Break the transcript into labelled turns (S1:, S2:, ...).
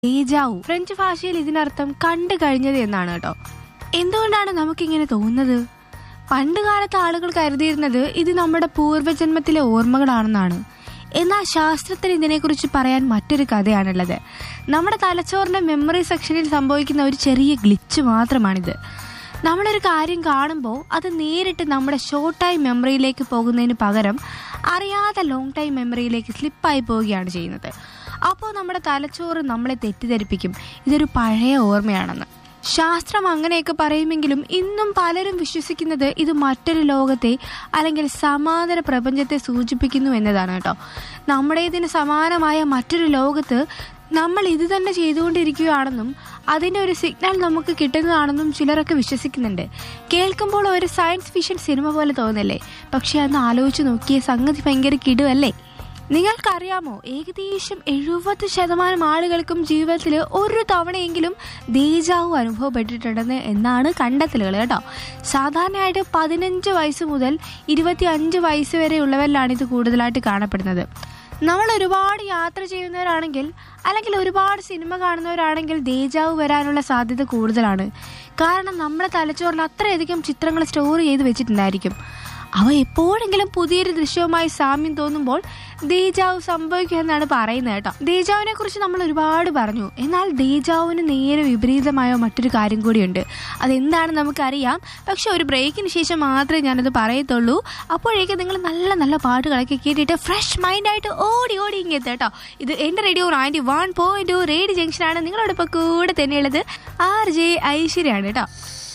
S1: ഡേജാവു French ഭാഷയിൽ ഇതിനർത്ഥം കണ്ടു കഴിഞ്ഞത് എന്നാണ് കേട്ടോ എന്തുകൊണ്ടാണ് നമുക്കിങ്ങനെ തോന്നുന്നത് പണ്ട് കാലത്ത് ആളുകൾ കരുതിയിരുന്നത് ഇത് നമ്മുടെ പൂർവ്വജന്മത്തിലെ ഓർമ്മകളാണെന്നാണ് എന്നാൽ ശാസ്ത്രത്തിന് ഇതിനെക്കുറിച്ച് പറയാൻ മറ്റൊരു കഥയാണുള്ളത് നമ്മുടെ തലച്ചോറിന്റെ മെമ്മറി സെക്ഷനിൽ സംഭവിക്കുന്ന ഒരു ചെറിയ ഗ്ലിച്ച് മാത്രമാണിത് നമ്മളൊരു കാര്യം കാണുമ്പോൾ അത് നേരിട്ട് നമ്മുടെ ഷോർട്ട് ടൈം മെമ്മറിയിലേക്ക് പോകുന്നതിന് പകരം അറിയാതെ ലോങ് ടൈം മെമ്മറിയിലേക്ക് സ്ലിപ്പായി പോവുകയാണ് ചെയ്യുന്നത് അപ്പോൾ നമ്മുടെ തലച്ചോറ് നമ്മളെ തെറ്റിദ്ധരിപ്പിക്കും ഇതൊരു പഴയ ഓർമ്മയാണെന്ന് ശാസ്ത്രം അങ്ങനെയൊക്കെ പറയുമെങ്കിലും ഇന്നും പലരും വിശ്വസിക്കുന്നത് ഇത് മറ്റൊരു ലോകത്തെ അല്ലെങ്കിൽ സമാന്തര പ്രപഞ്ചത്തെ സൂചിപ്പിക്കുന്നു എന്നതാണ് കേട്ടോ നമ്മുടേതിന് സമാനമായ മറ്റൊരു ലോകത്ത് നമ്മൾ ഇത് തന്നെ ചെയ്തുകൊണ്ടിരിക്കുകയാണെന്നും അതിൻ്റെ ഒരു സിഗ്നൽ നമുക്ക് കിട്ടുന്നതാണെന്നും ചിലരൊക്കെ വിശ്വസിക്കുന്നുണ്ട് കേൾക്കുമ്പോൾ ഒരു സയൻസ് ഫിക്ഷൻ സിനിമ പോലെ തോന്നല്ലേ പക്ഷെ അന്ന് ആലോചിച്ച് നോക്കിയ സംഗതി ഭയങ്കര കിടുവല്ലേ നിങ്ങൾക്കറിയാമോ ഏകദേശം എഴുപത് ശതമാനം ആളുകൾക്കും ജീവിതത്തിൽ ഒരു തവണയെങ്കിലും ദേജാവു അനുഭവപ്പെട്ടിട്ടുണ്ടെന്ന് എന്നാണ് കണ്ടെത്തലുകൾ കേട്ടോ സാധാരണയായിട്ട് പതിനഞ്ച് വയസ്സ് മുതൽ ഇരുപത്തി അഞ്ച് വയസ്സ് വരെ ഉള്ളവരിലാണ് ഇത് കൂടുതലായിട്ട് കാണപ്പെടുന്നത് നമ്മൾ ഒരുപാട് യാത്ര ചെയ്യുന്നവരാണെങ്കിൽ അല്ലെങ്കിൽ ഒരുപാട് സിനിമ കാണുന്നവരാണെങ്കിൽ ദേജാവ് വരാനുള്ള സാധ്യത കൂടുതലാണ് കാരണം നമ്മുടെ തലച്ചോറിൽ അത്രയധികം ചിത്രങ്ങൾ സ്റ്റോർ ചെയ്ത് വെച്ചിട്ടുണ്ടായിരിക്കും അവ എപ്പോഴെങ്കിലും പുതിയൊരു ദൃശ്യവുമായി സാമ്യം തോന്നുമ്പോൾ ദേജാവ് സംഭവിക്കുക എന്നാണ് പറയുന്നത് കേട്ടോ ദേജാവിനെ കുറിച്ച് നമ്മൾ ഒരുപാട് പറഞ്ഞു എന്നാൽ ദേജാവിന് നേരെ വിപരീതമായ മറ്റൊരു കാര്യം കൂടിയുണ്ട് അതെന്താണെന്ന് നമുക്കറിയാം പക്ഷെ ഒരു ബ്രേക്കിന് ശേഷം മാത്രമേ ഞാനത് പറയത്തുള്ളൂ അപ്പോഴേക്കും നിങ്ങൾ നല്ല നല്ല പാട്ടുകളൊക്കെ കേട്ടിട്ട് ഫ്രഷ് മൈൻഡായിട്ട് ഓടി ഓടി ഇങ്ങെത്തും കേട്ടോ ഇത് എൻ്റെ radio ninety one point two radio ജംഗ്ഷനാണ് നിങ്ങളോടൊപ്പം കൂടെ തന്നെയുള്ളത് ആർ ജെ ഐശ്വര്യാണ് കേട്ടോ